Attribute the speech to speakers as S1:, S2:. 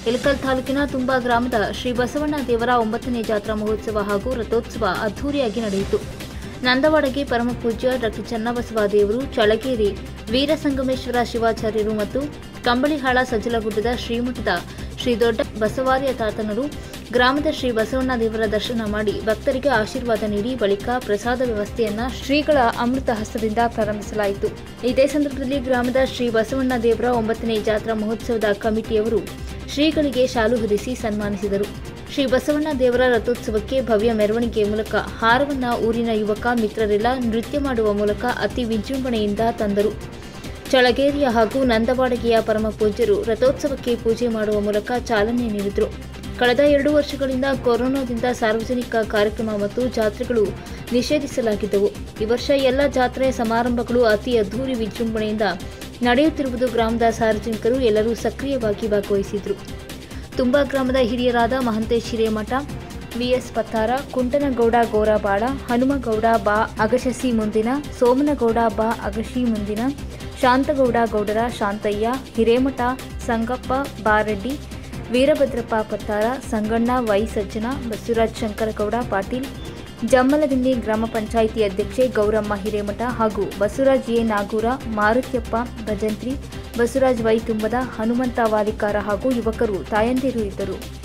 S1: ಇಳಕಲ್ ತಾಲೂಕಿನ ತುಂಬಾ ಗ್ರಾಮದ ಶ್ರೀ ಬಸವಣ್ಣ ದೇವರ ಒಂಬತ್ತನೇ ಜಾತ್ರಾ ಮಹೋತ್ಸವ ಹಾಗೂ ರಥೋತ್ಸವ ಅದ್ದೂರಿಯಾಗಿ ನಡೆಯಿತು ನಂದವಾಡಗೆ ಪರಮಪೂಜ್ಯ ಡಾಕ್ಟರ್ ಚನ್ನಬಸವ ದೇವರು ಚಳಗೇರಿ ವೀರಸಂಗಮೇಶ್ವರ ಶಿವಾಚಾರ್ಯರು ಮತ್ತು ಕಂಬಳಿಹಾಳ ಸಜ್ಜಲಗುಡ್ಡದ ಶ್ರೀಮಠದ ಶ್ರೀ ದೊಡ್ಡ ಬಸವಾರ್ಯ ತಾತನರು ಗ್ರಾಮದ ಶ್ರೀ ಬಸವಣ್ಣ ದೇವರ ದರ್ಶನ ಮಾಡಿ ಭಕ್ತರಿಗೆ ಆಶೀರ್ವಾದ ನೀಡಿ ಬಳಿಕ ಪ್ರಸಾದ ವ್ಯವಸ್ಥೆಯನ್ನ ಶ್ರೀಗಳ ಅಮೃತ ಹಸ್ತದಿಂದ ಪ್ರಾರಂಭಿಸಲಾಯಿತು ಇದೇ ಸಂದರ್ಭದಲ್ಲಿ ಗ್ರಾಮದ ಶ್ರೀ ಬಸವಣ್ಣ ದೇವರ ಒಂಬತ್ತನೇ ಜಾತ್ರಾ ಮಹೋತ್ಸವದ ಕಮಿಟಿಯವರು ಶ್ರೀಗಳಿಗೆ ಶಾಲು ಹೊದಿಸಿ ಸನ್ಮಾನಿಸಿದರು ಶ್ರೀ ಬಸವಣ್ಣ ದೇವರ ರಥೋತ್ಸವಕ್ಕೆ ಭವ್ಯ ಮೆರವಣಿಗೆ ಮೂಲಕ ಹಾರವನ್ನ ಊರಿನ ಯುವಕ ಮಿತ್ರರೆಲ್ಲ ನೃತ್ಯ ಮಾಡುವ ಮೂಲಕ ಅತಿ ವಿಜೃಂಭಣೆಯಿಂದ ತಂದರು ಚಳಗೇರಿಯ ಹಾಗೂ ನಂದವಾಡಗೆಯ ಪರಮ ಪೂಜ್ಯರು ರಥೋತ್ಸವಕ್ಕೆ ಪೂಜೆ ಮಾಡುವ ಮೂಲಕ ಚಾಲನೆ ನೀಡಿದರು ಕಳೆದ ಎರಡು ವರ್ಷಗಳಿಂದ ಕೊರೋನಾದಿಂದ ಸಾರ್ವಜನಿಕ ಕಾರ್ಯಕ್ರಮ ಮತ್ತು ಜಾತ್ರೆಗಳು ನಿಷೇಧಿಸಲಾಗಿದ್ದವು ಈ ವರ್ಷ ಎಲ್ಲ ಜಾತ್ರೆ ಸಮಾರಂಭಗಳು ಅತಿ ಅದ್ಧೂರಿ ವಿಜೃಂಭಣೆಯಿಂದ ನಡೆಯುತ್ತಿರುವುದು ಗ್ರಾಮದ ಸಾರ್ವಜನಿಕರು ಎಲ್ಲರೂ ಸಕ್ರಿಯವಾಗಿ ಭಾಗವಹಿಸಿದರು ತುಂಬಾ ಗ್ರಾಮದ ಹಿರಿಯರಾದ ಮಹಂತೇಶ್ ಹಿರೇಮಠ ವಿಎಸ್ ಪತ್ತಾರ ಕುಂಟನಗೌಡ ಗೋರಬಾಳ ಹನುಮಗೌಡ ಬಾ ಅಗಶಸಿ ಮುಂದಿನ ಸೋಮನಗೌಡ ಬಾ ಅಗಶಿ ಮುಂದಿನ ಶಾಂತಗೌಡ ಗೌಡರ ಶಾಂತಯ್ಯ ಹಿರೇಮಠ ಸಂಗಪ್ಪ ಬಾರೆಡ್ಡಿ ವೀರಭದ್ರಪ್ಪ ಪತ್ತಾರ ಸಂಗಣ್ಣ ವೈ ಸಜ್ಜನ ಬಸವರಾಜ್ ಶಂಕರಗೌಡ ಪಾಟೀಲ್ ಜಮ್ಮಲದಿನ್ನಿ ಗ್ರಾಮ ಪಂಚಾಯಿತಿ ಅಧ್ಯಕ್ಷೆ ಗೌರಮ್ಮ ಹಿರೇಮಠ ಹಾಗೂ ಬಸವರಾಜ್ ಎ ನಾಗೂರ ಮಾರುತ್ಯಪ್ಪ ಭಜಂತ್ರಿ ಬಸವರಾಜ್ ವೈ ತುಂಬದ ಹನುಮಂತ ವಾಲಿಕಾರ ಹಾಗೂ ಯುವಕರು ತಾಯಂದಿರು ಇದ್ದರು